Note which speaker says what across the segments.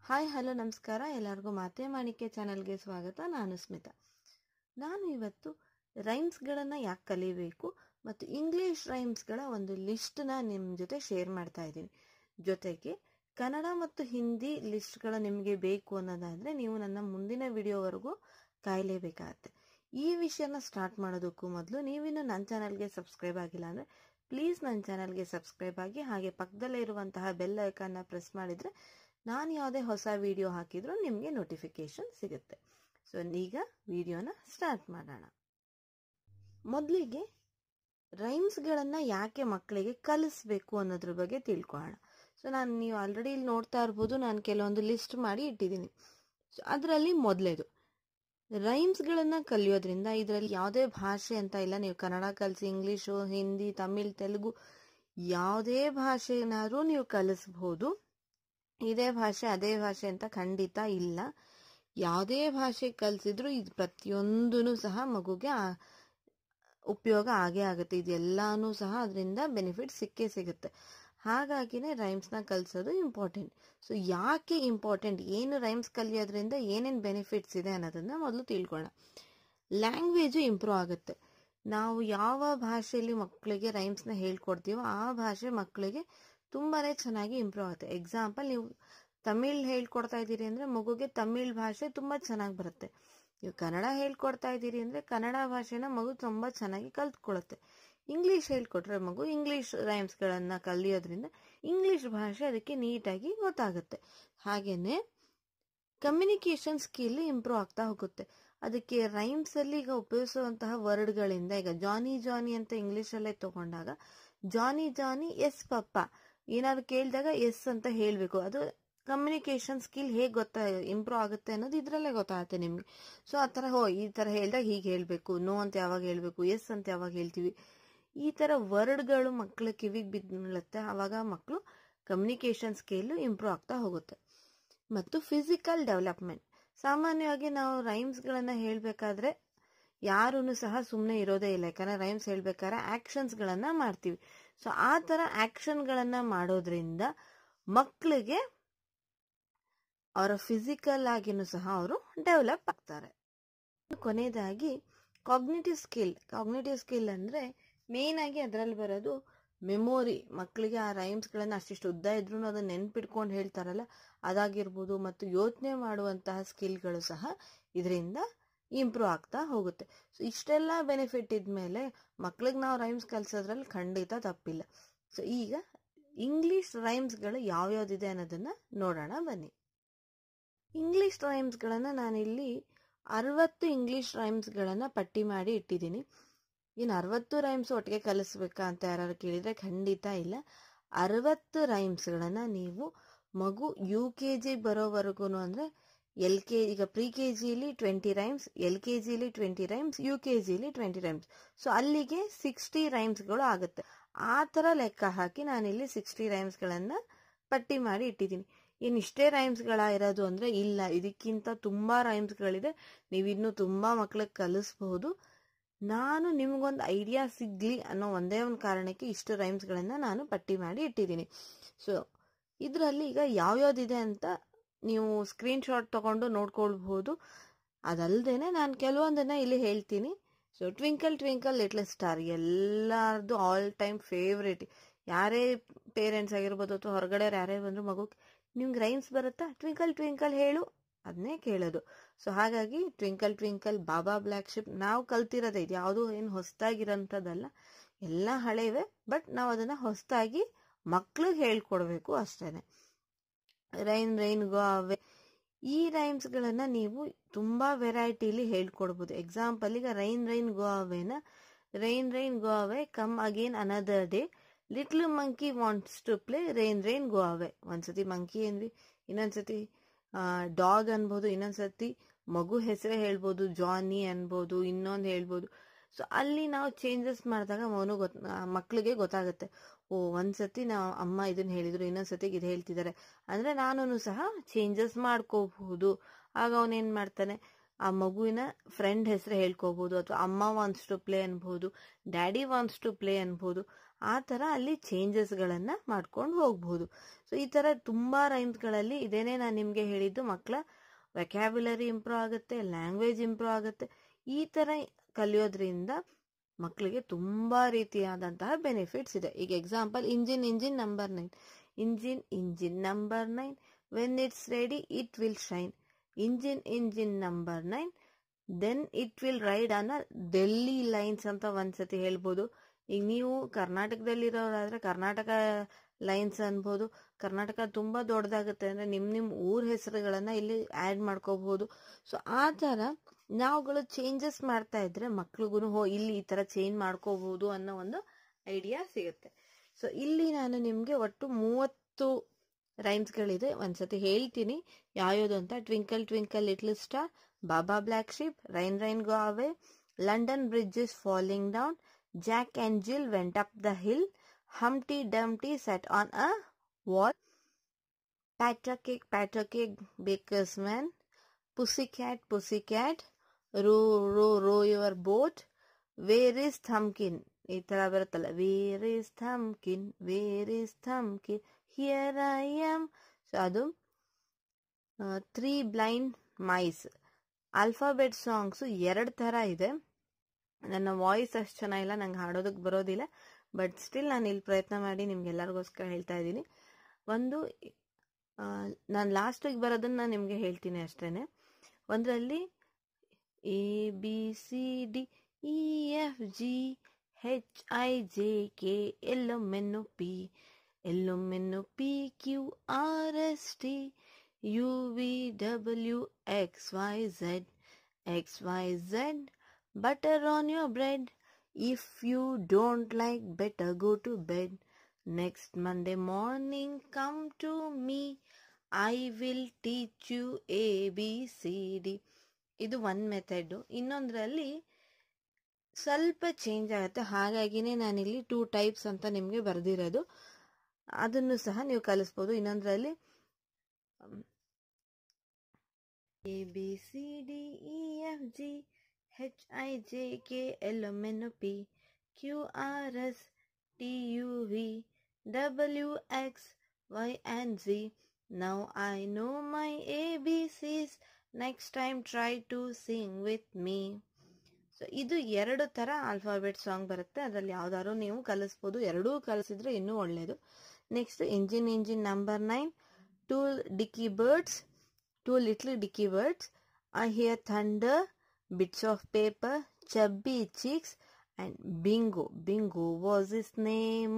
Speaker 1: Hi hello ನಮಸ್ಕಾರ ಎಲ್ಲರಿಗೂ ಮಾತೆ ಮಾಣಿಕ್ಯ ಚಾನಲ್ಗೆ ಸ್ವಾಗತ ನಾನು ಸ್ಮಿತಾ ನಾನು ಇವತ್ತು ರೈಮ್ಸ್ಗಳನ್ನು ಯಾಕೆ ಕಲಿಬೇಕು ಮತ್ತು ಇಂಗ್ಲೀಷ್ ರೈಮ್ಸ್ಗಳ ಒಂದು ಲಿಸ್ಟನ್ನ ನಿಮ್ಮ ಜೊತೆ ಶೇರ್ ಮಾಡ್ತಾ ಇದ್ದೀನಿ ಜೊತೆಗೆ ಕನ್ನಡ ಮತ್ತು ಹಿಂದಿ ಲಿಸ್ಟ್ಗಳು ನಿಮಗೆ ಬೇಕು ಅನ್ನೋದಾದರೆ ನೀವು ನನ್ನ ಮುಂದಿನ ವಿಡಿಯೋವರೆಗೂ ಕಾಯಲೇಬೇಕಾಗತ್ತೆ ಈ ವಿಷಯನ ಸ್ಟಾರ್ಟ್ ಮಾಡೋದಕ್ಕೂ ಮೊದಲು ನೀವಿನ್ನು ನನ್ನ ಚಾನಲ್ಗೆ ಸಬ್ಸ್ಕ್ರೈಬ್ ಆಗಿಲ್ಲ ಅಂದರೆ ಪ್ಲೀಸ್ ನನ್ನ ಚಾನಲ್ಗೆ ಸಬ್ಸ್ಕ್ರೈಬ್ ಆಗಿ ಹಾಗೆ ಪಕ್ಕದಲ್ಲೇ ಇರುವಂತಹ ಬೆಲ್ ಐಕಾನ್ನ ಪ್ರೆಸ್ ಮಾಡಿದರೆ ನಾನು ಯಾವುದೇ ಹೊಸ ವಿಡಿಯೋ ಹಾಕಿದರೂ ನಿಮಗೆ ನೋಟಿಫಿಕೇಶನ್ ಸಿಗುತ್ತೆ ಸೊ ಈಗ ವಿಡಿಯೋನ ಸ್ಟಾರ್ಟ್ ಮಾಡೋಣ ಮೊದಲಿಗೆ ರೈಮ್ಸ್ಗಳನ್ನು ಯಾಕೆ ಮಕ್ಕಳಿಗೆ ಕಲಿಸ್ಬೇಕು ಅನ್ನೋದ್ರ ಬಗ್ಗೆ ತಿಳ್ಕೊಳ್ಳೋಣ ಸೊ ನಾನು ನೀವು ಆಲ್ರೆಡಿ ಇಲ್ಲಿ ನೋಡ್ತಾ ಇರ್ಬೋದು ನಾನು ಕೆಲವೊಂದು ಲಿಸ್ಟ್ ಮಾಡಿ ಇಟ್ಟಿದ್ದೀನಿ ಸೊ ಅದರಲ್ಲಿ ಮೊದಲೇದು ರೈಮ್ಸ್ಗಳನ್ನು ಕಲಿಯೋದ್ರಿಂದ ಇದರಲ್ಲಿ ಯಾವುದೇ ಭಾಷೆ ಅಂತ ಇಲ್ಲ ನೀವು ಕನ್ನಡ ಕಲಿಸಿ ಇಂಗ್ಲೀಷು ಹಿಂದಿ ತಮಿಳ್ ತೆಲುಗು ಯಾವುದೇ ಭಾಷೆನಾದ್ರೂ ನೀವು ಕಲಿಸ್ಬೋದು ಇದೇ ಭಾಷೆ ಅದೇ ಭಾಷೆ ಅಂತ ಖಂಡಿತ ಇಲ್ಲ ಯಾವುದೇ ಭಾಷೆ ಕಲಿಸಿದ್ರು ಇದು ಪ್ರತಿಯೊಂದೂ ಸಹ ಮಗುಗೆ ಉಪಯೋಗ ಆಗೇ ಆಗುತ್ತೆ ಇದೆಲ್ಲಾನು ಸಹ ಅದರಿಂದ ಬೆನಿಫಿಟ್ ಸಿಕ್ಕೇ ಸಿಗುತ್ತೆ ಹಾಗಾಗಿನೇ ರೈಮ್ಸ್ನ ಕಲಿಸೋದು ಇಂಪಾರ್ಟೆಂಟ್ ಸೊ ಯಾಕೆ ಇಂಪಾರ್ಟೆಂಟ್ ಏನು ರೈಮ್ಸ್ ಕಲಿಯೋದ್ರಿಂದ ಏನೇನು ಬೆನಿಫಿಟ್ಸ್ ಇದೆ ಅನ್ನೋದನ್ನ ಮೊದಲು ತಿಳ್ಕೊಳ್ಳೋಣ ಲ್ಯಾಂಗ್ವೇಜು ಇಂಪ್ರೂವ್ ಆಗುತ್ತೆ ನಾವು ಯಾವ ಭಾಷೆಯಲ್ಲಿ ಮಕ್ಕಳಿಗೆ ರೈಮ್ಸ್ನ ಹೇಳ್ಕೊಡ್ತೀವೋ ಆ ಭಾಷೆ ಮಕ್ಕಳಿಗೆ ತುಂಬಾ ಚೆನ್ನಾಗಿ ಇಂಪ್ರೂವ್ ಆಗುತ್ತೆ ಎಕ್ಸಾಂಪಲ್ ನೀವು ತಮಿಳ್ ಹೇಳ್ಕೊಡ್ತಾ ಇದ್ದೀರಿ ಅಂದರೆ ಮಗುಗೆ ತಮಿಳ್ ಭಾಷೆ ತುಂಬ ಚೆನ್ನಾಗಿ ಬರುತ್ತೆ ನೀವು ಕನ್ನಡ ಹೇಳ್ಕೊಡ್ತಾ ಇದ್ದೀರಿ ಅಂದರೆ ಕನ್ನಡ ಭಾಷೆನ ಮಗು ತುಂಬ ಚೆನ್ನಾಗಿ ಕಲ್ತ್ಕೊಳ್ಳುತ್ತೆ ಇಂಗ್ಲೀಷ್ ಹೇಳ್ಕೊಟ್ರೆ ಮಗು ಇಂಗ್ಲೀಷ್ ರೈಮ್ಸ್ಗಳನ್ನು ಕಲಿಯೋದ್ರಿಂದ ಇಂಗ್ಲೀಷ್ ಭಾಷೆ ಅದಕ್ಕೆ ನೀಟಾಗಿ ಗೊತ್ತಾಗುತ್ತೆ ಹಾಗೆಯೇ ಕಮ್ಯುನಿಕೇಷನ್ ಸ್ಕಿಲ್ ಇಂಪ್ರೂವ್ ಆಗ್ತಾ ಹೋಗುತ್ತೆ ಅದಕ್ಕೆ ರೈಮ್ಸಲ್ಲಿ ಈಗ ಉಪಯೋಗಿಸುವಂತಹ ವರ್ಡ್ಗಳಿಂದ ಈಗ ಜಾನಿ ಜಾನಿ ಅಂತ ಇಂಗ್ಲೀಷಲ್ಲೇ ತಗೊಂಡಾಗ ಜಾನಿ ಜಾನಿ ಎಸ್ ಪಪ್ಪ ಏನಾದ್ರು ಕೇಳಿದಾಗ ಎಸ್ ಅಂತ ಹೇಳಬೇಕು ಅದು ಕಮ್ಯುನಿಕೇಷನ್ ಸ್ಕಿಲ್ ಹೇಗೆ ಗೊತ್ತಾ ಇಂಪ್ರೂವ್ ಆಗುತ್ತೆ ಅನ್ನೋದು ಇದರಲ್ಲೇ ಗೊತ್ತಾಗುತ್ತೆ ನಿಮಗೆ ಸೊ ಆ ಥರ ಹೋ ಈ ಥರ ಹೇಳಿದಾಗ ಹೀಗೆ ಹೇಳಬೇಕು ನೋ ಅಂತ ಯಾವಾಗ ಹೇಳಬೇಕು ಎಸ್ ಅಂತ ಯಾವಾಗ ಹೇಳ್ತೀವಿ ಈ ಥರ ವರ್ಡ್ಗಳು ಮಕ್ಕಳ ಕಿವಿಗೆ ಬಿದ್ದುಳುತ್ತೆ ಆವಾಗ ಮಕ್ಕಳು ಕಮ್ಯುನಿಕೇಷನ್ ಸ್ಕಿಲ್ ಇಂಪ್ರೂವ್ ಆಗ್ತಾ ಹೋಗುತ್ತೆ ಮತ್ತು ಫಿಸಿಕಲ್ ಡೆವಲಪ್ಮೆಂಟ್ ಸಾಮಾನ್ಯವಾಗಿ ನಾವು ರೈಮ್ಸ್ಗಳನ್ನು ಹೇಳಬೇಕಾದ್ರೆ ಯಾರೂ ಸಹ ಸುಮ್ಮನೆ ಇರೋದೇ ಇಲ್ಲ ಯಾಕಂದರೆ ರೈಮ್ಸ್ ಹೇಳ್ಬೇಕಾದ್ರೆ ಆ್ಯಕ್ಷನ್ಸ್ಗಳನ್ನು ಮಾಡ್ತೀವಿ ಸೊ ಆ ಥರ ಆ್ಯಕ್ಷನ್ಗಳನ್ನು ಮಾಡೋದ್ರಿಂದ ಮಕ್ಕಳಿಗೆ ಅವರ ಫಿಸಿಕಲ್ ಆಗಿನೂ ಸಹ ಅವರು ಡೆವಲಪ್ ಆಗ್ತಾರೆ ಕೊನೆಯದಾಗಿ ಕಾಗ್ನೇಟಿವ್ ಸ್ಕಿಲ್ ಕಾಗ್ನೇಟಿವ್ ಸ್ಕಿಲ್ ಅಂದರೆ ಮೇಯ್ನಾಗಿ ಅದರಲ್ಲಿ ಬರೋದು ಮೆಮೊರಿ ಮಕ್ಕಳಿಗೆ ಆ ರೈಮ್ಸ್ಗಳನ್ನು ಅಷ್ಟಿಷ್ಟು ಉದ್ದ ಇದ್ರೂ ಅದನ್ನ ನೆನ್ಪಿಟ್ಕೊಂಡು ಹೇಳ್ತಾರಲ್ಲ ಅದಾಗಿರ್ಬೋದು ಮತ್ತು ಯೋಚನೆ ಮಾಡುವಂತಹ ಸ್ಕಿಲ್ಗಳು ಸಹ ಇದರಿಂದ ಇಂಪ್ರೂವ್ ಆಗ್ತಾ ಹೋಗುತ್ತೆ ಸೊ ಇಷ್ಟೆಲ್ಲ ಬೆನಿಫಿಟ್ ಇದ್ಮೇಲೆ ಮಕ್ಳಿಗೆ ನಾವು ರೈಮ್ಸ್ ಕಲಿಸೋದ್ರಲ್ಲಿ ಖಂಡಿತ ತಪ್ಪಿಲ್ಲ ಸೊ ಈಗ ಇಂಗ್ಲೀಷ್ ರೈಮ್ಸ್ಗಳು ಯಾವ್ಯಾವ್ದಿದೆ ಅನ್ನೋದನ್ನು ನೋಡೋಣ ಬನ್ನಿ ಇಂಗ್ಲೀಷ್ ರೈಮ್ಸ್ಗಳನ್ನು ನಾನಿಲ್ಲಿ ಅರವತ್ತು ಇಂಗ್ಲೀಷ್ ರೈಮ್ಸ್ಗಳನ್ನು ಪಟ್ಟಿ ಮಾಡಿ ಇಟ್ಟಿದ್ದೀನಿ ಇನ್ನು ಅರವತ್ತು ರೈಮ್ಸ್ ಒಟ್ಟಿಗೆ ಕಲಿಸ್ಬೇಕಾ ಅಂತ ಯಾರು ಕೇಳಿದರೆ ಖಂಡಿತ ಇಲ್ಲ ಅರವತ್ತು ರೈಮ್ಸ್ಗಳನ್ನು ನೀವು ಮಗು ಯು ಕೆ ಜಿ ಬರೋವರೆಗೂ ಅಂದರೆ ಎಲ್ ಕೆ ಈಗ ಪ್ರಿ ಕೆ ಜಿಲಿ ಟ್ವೆಂಟಿ ರೈಮ್ಸ್ ಎಲ್ ಕೆ ಜಿಲಿ ಟ್ವೆಂಟಿ ರೈಮ್ಸ್ ಯು ಕೆ ಜಿಲಿ ಟ್ವೆಂಟಿ ರೈಮ್ಸ್ ಸೊ ಅಲ್ಲಿಗೆ ಸಿಕ್ಸ್ಟಿ ರೈಮ್ಸ್ಗಳು ಆಗುತ್ತೆ ಆ ಥರ ಲೆಕ್ಕ ಹಾಕಿ ನಾನಿಲ್ಲಿ ಸಿಕ್ಸ್ಟಿ ರೈಮ್ಸ್ಗಳನ್ನು ಪಟ್ಟಿ ಮಾಡಿ ಇಟ್ಟಿದ್ದೀನಿ ಇನ್ನು ಇಷ್ಟೇ ರೈಮ್ಸ್ಗಳ ಇರೋದು ಅಂದರೆ ಇಲ್ಲ ಇದಕ್ಕಿಂತ ತುಂಬ ರೈಮ್ಸ್ಗಳಿದೆ ನೀವಿನ್ನೂ ತುಂಬ ಮಕ್ಳಿಗೆ ಕಲಿಸ್ಬಹುದು ನಾನು ನಿಮಗೊಂದು ಐಡಿಯಾ ಸಿಗಲಿ ಅನ್ನೋ ಒಂದೇ ಒಂದು ಕಾರಣಕ್ಕೆ ಇಷ್ಟು ರೈಮ್ಸ್ಗಳನ್ನು ನಾನು ಪಟ್ಟಿ ಮಾಡಿ ಇಟ್ಟಿದ್ದೀನಿ ಸೊ ಇದರಲ್ಲಿ ಈಗ ಯಾವ್ಯಾವ್ದಿದೆ ಅಂತ ನೀವು ಸ್ಕ್ರೀನ್ಶಾಟ್ ತೊಗೊಂಡು ನೋಡ್ಕೊಳ್ಬಹುದು ಅದಲ್ಲದೆ ನಾನು ಕೆಲವೊಂದನ್ನು ಇಲ್ಲಿ ಹೇಳ್ತೀನಿ so twinkle twinkle little star ಎಲ್ಲರದು ಆಲ್ ಟೈಮ್ ಫೇವ್ರೇಟ್ ಯಾರೇ ಪೇರೆಂಟ್ಸ್ ಆಗಿರ್ಬೋದು ಅಥವಾ ಹೊರಗಡೆ ಯಾರೇ ಬಂದರೂ ಮಗು ನಿಮ್ಗೆ ರೈಮ್ಸ್ ಬರುತ್ತಾ ಟ್ವಿಂಕಲ್ ಟ್ವಿಂಕಲ್ ಹೇಳು ಅದನ್ನೇ ಕೇಳೋದು ಸೊ ಹಾಗಾಗಿ twinkle twinkle baa baa black sheep ನಾವು ಕಲ್ತಿರೋದೇ ಇದು ಯಾವುದು ಏನು ಹೊಸದಾಗಿರೋಂಥದ್ದಲ್ಲ ಎಲ್ಲ ಹಳೇವೆ ಬಟ್ ನಾವು ಅದನ್ನು ಹೊಸದಾಗಿ ಮಕ್ಳಿಗೆ ಹೇಳ್ಕೊಡ್ಬೇಕು ಅಷ್ಟೇ ರೈನ್ ರೈನ್ ಗೋ ಅವೇ ಈ ರೈಮ್ಸ್ಗಳನ್ನು ನೀವು ತುಂಬ ವೆರೈಟಿಲಿ ಹೇಳ್ಕೊಡ್ಬೋದು ಎಕ್ಸಾಂಪಲ್ ಈಗ ರೈನ್ ರೈನ್ ಗೋ ಅವೇನ rain rain go away come again another day little monkey wants to play rain rain go away ಒಂದ್ಸತಿ ಮಂಕಿ ಏನ್ವಿ ಇನ್ನೊಂದ್ಸತಿ ಡಾಗ್ ಅನ್ಬೋದು ಇನ್ನೊಂದ್ಸತಿ ಮಗು ಹೆಸರೇ ಹೇಳ್ಬೋದು ಜಾನಿ ಅನ್ಬೋದು ಇನ್ನೊಂದು ಹೇಳ್ಬೋದು ಸೊ ಅಲ್ಲಿ ನಾವು ಚೇಂಜಸ್ ಮಾಡಿದಾಗ ಅವನು ಗೊತ್ ಮಕ್ಕಳಿಗೆ ಗೊತ್ತಾಗುತ್ತೆ ಓ ಒಂದ್ಸತಿ ನಾವು ಅಮ್ಮ ಇದನ್ನ ಹೇಳಿದ್ರು ಇನ್ನೊಂದ್ಸತಿಗೆ ಇದು ಹೇಳ್ತಿದ್ದಾರೆ ಅಂದರೆ ನಾನು ಸಹ ಚೇಂಜಸ್ ಮಾಡ್ಕೋಬಹುದು ಆಗ ಅವನೇನು ಮಾಡ್ತಾನೆ ಆ ಮಗುವಿನ ಫ್ರೆಂಡ್ ಹೆಸರು ಹೇಳ್ಕೋಬಹುದು ಅಥವಾ ಅಮ್ಮ ವಾನ್ಸ್ ಟು ಪ್ಲೇ ಅನ್ಬೋದು ಡ್ಯಾಡಿ ವಾನ್ಸ್ ಟು ಪ್ಲೇ ಅನ್ಬೋದು ಆ ಥರ ಅಲ್ಲಿ ಚೇಂಜಸ್ಗಳನ್ನು ಮಾಡ್ಕೊಂಡು ಹೋಗ್ಬೋದು ಸೊ ಈ ಥರ ತುಂಬ ರೈಮ್ಸ್ಗಳಲ್ಲಿ ಇದೇನೇ ನಾನು ನಿಮಗೆ ಹೇಳಿದ್ದು ಮಕ್ಕಳ ವೆಕ್ಯಾಬ್ಯುಲರಿ ಇಂಪ್ರೂವ್ ಆಗುತ್ತೆ ಲ್ಯಾಂಗ್ವೇಜ್ ಇಂಪ್ರೂವ್ ಆಗುತ್ತೆ ಈ ಥರ ಕಲಿಯೋದ್ರಿಂದ ಮಕ್ಕಳಿಗೆ ತುಂಬ ರೀತಿಯಾದಂತಹ ಬೆನಿಫಿಟ್ಸ್ ಇದೆ ಈಗ example engine engine number nine engine engine number nine when it's ready it will shine engine engine number nine then it will ride on a Delhi lines ಅಂತ ಒಂದ್ಸತಿ ಹೇಳ್ಬೋದು ಈಗ ನೀವು ಕರ್ನಾಟಕದಲ್ಲಿರೋರಾದ್ರೆ ಕರ್ನಾಟಕ ಲೈನ್ಸ್ ಅನ್ಬೋದು ಕರ್ನಾಟಕ ತುಂಬ ದೊಡ್ಡದಾಗುತ್ತೆ ಅಂದರೆ ನಿಮ್ಮ ನಿಮ್ಮ ಊರ ಹೆಸರುಗಳನ್ನು ಇಲ್ಲಿ ಆ್ಯಡ್ ಮಾಡ್ಕೋಬಹುದು ಸೊ ಆ ಥರ ನಾವುಗಳು ಚೇಂಜಸ್ ಮಾಡ್ತಾ ಇದ್ರೆ ಮಕ್ಳಿಗೂ ಹೋ ಇಲ್ಲಿ ಈ ಥರ ಚೇಂಜ್ ಮಾಡ್ಕೋಬಹುದು ಅನ್ನೋ ಒಂದು ಐಡಿಯಾ ಸಿಗುತ್ತೆ ಸೊ ಇಲ್ಲಿ ನಾನು ನಿಮಗೆ ಒಟ್ಟು ಮೂವತ್ತು ರೈಮ್ಸ್ಗಳಿದೆ ಒಂದ್ಸತಿ ಹೇಳ್ತೀನಿ ಯಾವ್ಯಾವುದು ಅಂತ twinkle twinkle little star baa baa black sheep rain rain go away London bridge is falling down Jack and Jill went up the hill Humpty Dumpty sat on a wall pat a cake pat a cake baker's man pussy cat pussy cat row row row your boat where is Thumbkin ಈ ಥರ ಬರುತ್ತಲ್ಲ where is Thumbkin where is Thumbkin here I am so ಅದು three blind mice alphabet songs ಎರಡು ಥರ ಇದೆ ನನ್ನ voice ಅಷ್ಟು ಚೆನ್ನಾಗಿಲ್ಲ ನಂಗೆ ಹಾಡೋದಕ್ಕೆ ಬರೋದಿಲ್ಲ ಬಟ್ ಸ್ಟಿಲ್ ನಾನು ಇಲ್ಲಿ ಪ್ರಯತ್ನ ಮಾಡಿ ನಿಮ್ಗೆಲ್ಲರಿಗೋಸ್ಕರ ಹೇಳ್ತಾ ಇದ್ದೀನಿ ಒಂದು ನಾನು ಲಾಸ್ಟಿಗೆ ಬರೋದನ್ನು ನಾನು ನಿಮಗೆ ಹೇಳ್ತೀನಿ ಅಷ್ಟೇ ಒಂದರಲ್ಲಿ A B C D E F G H I J K L M N O P L M N O P Q R S T U V W X Y Z X Y Z butter on your bread if you don't like better go to bed next Monday morning come to me I will teach you A B C D ಇದು ಒಂದು method ಇನ್ನೊಂದರಲ್ಲಿ ಸ್ವಲ್ಪ change ಆಗುತ್ತೆ ಹಾಗಾಗಿನೇ ನಾನಿಲ್ಲಿ two types ಅಂತ ನಿಮಗೆ ಬರೆದಿರೋದು ಅದನ್ನು ಸಹ ನೀವು ಕಲಿಸ್ಬೋದು ಇನ್ನೊಂದರಲ್ಲಿ A B C D E F G H I J K L M N P Q R S T U V W X Y and Z now I know my A B Cs next time try to sing with me so ಇದು ಎರಡು ಥರ alphabet song ಬರುತ್ತೆ ಅದರಲ್ಲಿ ಯಾವ್ದಾದ್ರು ನೀವು ಕಲಿಸ್ಬೋದು ಎರಡೂ ಕಲಿಸಿದ್ರೆ ಇನ್ನೂ ಒಳ್ಳೆಯದು next engine engine number nine two dicky birds two little dicky birds I hear thunder bits of paper chubby cheeks and bingo bingo was his name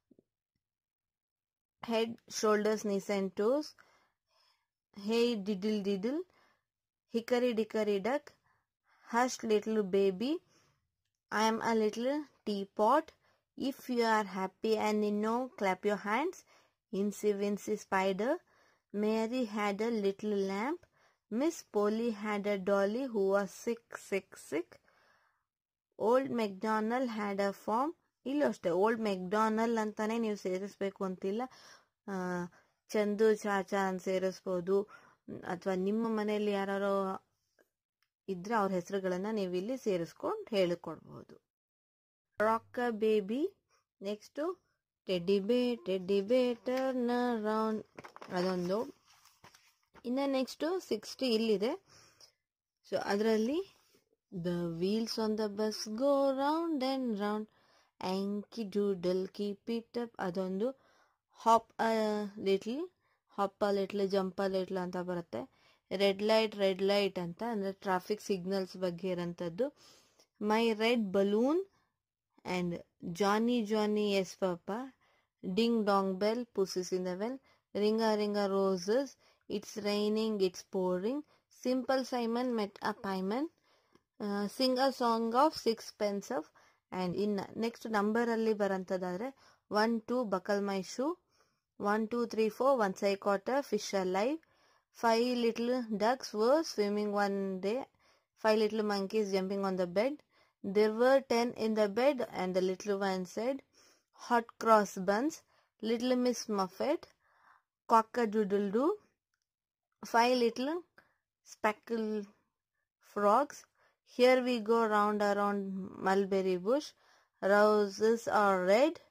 Speaker 1: head shoulders knees and toes hey diddle diddle hickory dickory duck, hush little baby, I am a little teapot. If you are happy and in know, clap your hands. Incy Wincy Spider, Mary had a little lamp. Miss Polly had a dolly who was sick, sick, sick. Old MacDonald had a farm ಇಲ್ಲೂ ಅಷ್ಟೇ old ಮೆಕ್ಡಾನಲ್ ಅಂತಾನೆ ನೀವು ಸೇರಿಸ್ಬೇಕು ಅಂತಿಲ್ಲ ಚಂದು ಚಾಚಾ ಅಂತ ಸೇರಿಸ್ಬೋದು ಅಥವಾ ನಿಮ್ಮ ಮನೆಯಲ್ಲಿ ಯಾರು ಇದ್ರೆ ಅವ್ರ ಹೆಸರುಗಳನ್ನ ನೀವು ಇಲ್ಲಿ ಸೇರಿಸ್ಕೊಂಡು ಹೇಳಿಕೊಡ್ಬೋದು rock a baby next teddy bear teddy bear turn round ಅದೊಂದು ಇನ್ನು ನೆಕ್ಸ್ಟು ಸಿಕ್ಸ್ಟಿ ಇಲ್ಲಿದೆ ಸೊ ಅದರಲ್ಲಿ the wheels on the bus go round and round Yankee doodle keep it up ಅದೊಂದು hop little hop a little jump a little ಅಂತ ಬರುತ್ತೆ red light red light ಅಂತ ಅಂದರೆ traffic signals ಬಗ್ಗೆ ಇರೋಂಥದ್ದು my red balloon and Johny Johny yes papa ding dong bell pussy's in the well ring a ring a roses it's raining it's pouring simple Simon met a pieman sing a song of sixpence of and ಇನ್ನು next ನಂಬರಲ್ಲಿ ಬರೋಂಥದ್ದಾದರೆ one two buckle my shoe one two three four once I caught a fish alive five little ducks were swimming one day five little monkeys jumping on the bed there were ten in the bed and the little one said hot cross buns little miss Muffet cock a doodle doo five little speckled frogs. Here we go round around mulberry bush. Roses are red,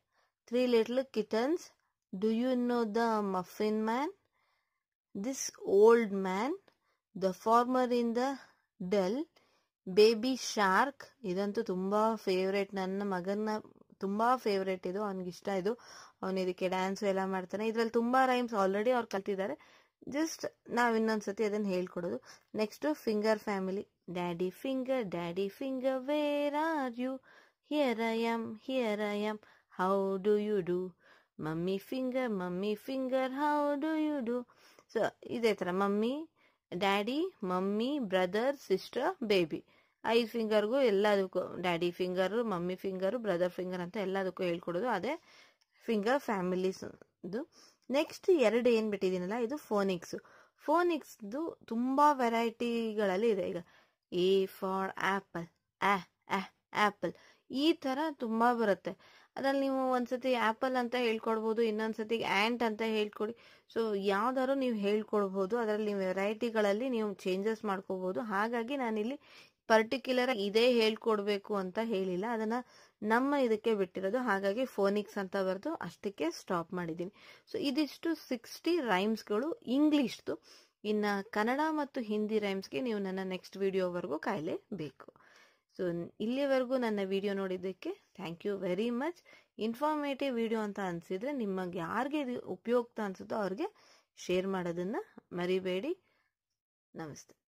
Speaker 1: three little kittens do you know the muffin man this old man the farmer in the dell baby shark ಇದಂತೂ ತುಂಬಾ favourite ನನ್ನ ಮಗನ ತುಂಬಾ favourite ಇದು ಅವ್ನಿಗೆ ಇಷ್ಟ ಇದು ಅವನು ಇದಕ್ಕೆ ಡ್ಯಾನ್ಸ್ ಎಲ್ಲ ಮಾಡ್ತಾನೆ ಇದ್ರಲ್ಲಿ ತುಂಬಾ ರೈಮ್ಸ್ ಆಲ್ರೆಡಿ ಅವ್ರು ಕಲ್ತಿದ್ದಾರೆ ಜಸ್ಟ್ ನಾವ್ ಇನ್ನೊಂದ್ಸತಿ ಅದನ್ನ ಹೇಳ್ಕೊಡೋದು next finger family daddy finger daddy finger where are you here I am here I am how do you do mummy finger mummy finger how do you do so ಇದೇ ಥರ mummy daddy mummy brother sister baby ಐದು ಫಿಂಗರ್ಗೂ ಎಲ್ಲದಕ್ಕೂ daddy finger mummy finger brother finger ಅಂತ ಎಲ್ಲದಕ್ಕೂ ಹೇಳ್ಕೊಡೋದು ಅದೇ finger families ಇದು ನೆಕ್ಸ್ಟ್ ಎರಡು ಏನು ಬಿಟ್ಟಿದ್ದೀನಲ್ಲ ಇದು ಫೋನಿಕ್ಸ್ ಫೋನಿಕ್ಸ್ದು ತುಂಬ ವೆರೈಟಿಗಳಲ್ಲಿ ಇದೆ ಈಗ ಎ ಫಾರ್ ಆ್ಯಪಲ್ ಆ ಆ್ಯಪಲ್ ಈ ಥರ ತುಂಬ ಬರುತ್ತೆ ಅದ್ರಲ್ಲಿ ನೀವು ಒಂದ್ಸತಿ ಆ್ಯಪಲ್ ಅಂತ ಹೇಳ್ಕೊಡ್ಬೋದು ಇನ್ನೊಂದ್ಸತಿ ಆ್ಯಂಟ್ ಅಂತ ಹೇಳ್ಕೊಡಿ ಸೊ ಯಾವ್ದಾದ್ರು ನೀವು ಹೇಳ್ಕೊಡ್ಬೋದು ಅದರಲ್ಲಿ ನೀವು ವೆರೈಟಿಗಳಲ್ಲಿ ನೀವು ಚೇಂಜಸ್ ಮಾಡ್ಕೋಬೋದು ಹಾಗಾಗಿ ನಾನಿಲ್ಲಿ ಪರ್ಟಿಕ್ಯುಲರ್ ಇದೇ ಹೇಳ್ಕೊಡ್ಬೇಕು ಅಂತ ಹೇಳಿಲ್ಲ ಅದನ್ನ ನಮ್ಮ ಇದಕ್ಕೆ ಬಿಟ್ಟಿರೋದು ಹಾಗಾಗಿ ಫೋನಿಕ್ಸ್ ಅಂತ ಬರೆದು ಅಷ್ಟಕ್ಕೆ ಸ್ಟಾಪ್ ಮಾಡಿದ್ದೀನಿ ಸೊ ಇದಿಷ್ಟು ಸಿಕ್ಸ್ಟಿ ರೈಮ್ಸ್ಗಳು ಇಂಗ್ಲೀಷ್ದು ಇನ್ನು ಕನ್ನಡ ಮತ್ತು ಹಿಂದಿ ರೈಮ್ಸ್ಗೆ ನೀವು ನನ್ನ ನೆಕ್ಸ್ಟ್ ವಿಡಿಯೋವರೆಗೂ ಕಾಯಲೇಬೇಕು ಸೊ ಇಲ್ಲಿವರೆಗೂ ನನ್ನ ವಿಡಿಯೋ ನೋಡಿದ್ದಕ್ಕೆ thank you very much informative video ಅಂತ ಅನಿಸಿದರೆ ನಿಮಗೆ ಯಾರಿಗೆ ಇದು ಉಪಯುಕ್ತ ಅನಿಸುತ್ತೋ ಅವ್ರಿಗೆ ಶೇರ್ ಮಾಡೋದನ್ನು ಮರಿಬೇಡಿ ನಮಸ್ತೆ